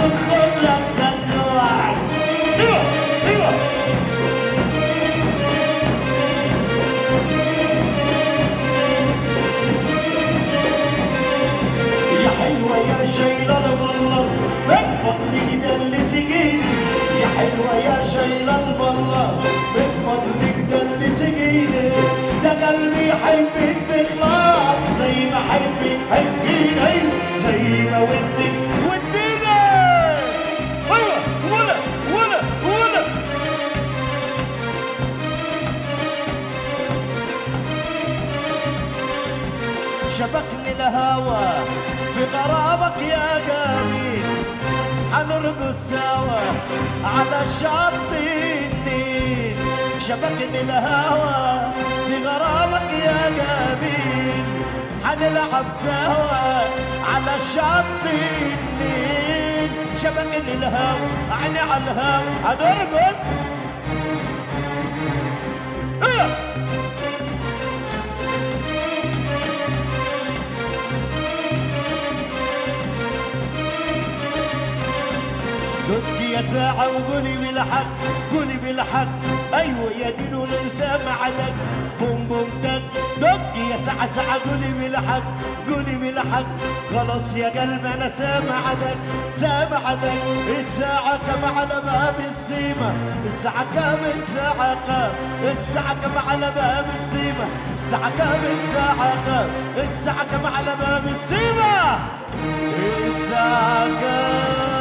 خد لك صندوق ايوه ايوه يا حلوة يا شيلة البلص من فضلك دلسيني يا حلوة يا شيلة البلص من فضلك دلسيني ده قلبي يحبك بإخلاص زي ما حبك حبيني زي ما ودك وديني ايوه ولا ولا ولا شبكني الهوى في غرامك يا جميل حنرقص سوا على شط النيل شبكني الهوى في غرامك يا جميل حنلعب سوا على شط النيل شبكني الهوى عيني على الهوى حنرقص إيه! دق يا ساعة وقولي بالحق قولي بالحق أيوة يا دينو سامع دق بوم بوم تك دق يا ساعة ساعة قولي بالحق قولي بالحق خلاص يا قلب أنا سامع دق سامع دق الساعة كم على باب السيمة الساعة كم الساعة كم الساعة كم على باب السيمة الساعة كم الساعة كم الساعة كم على باب السيمة الساعة كم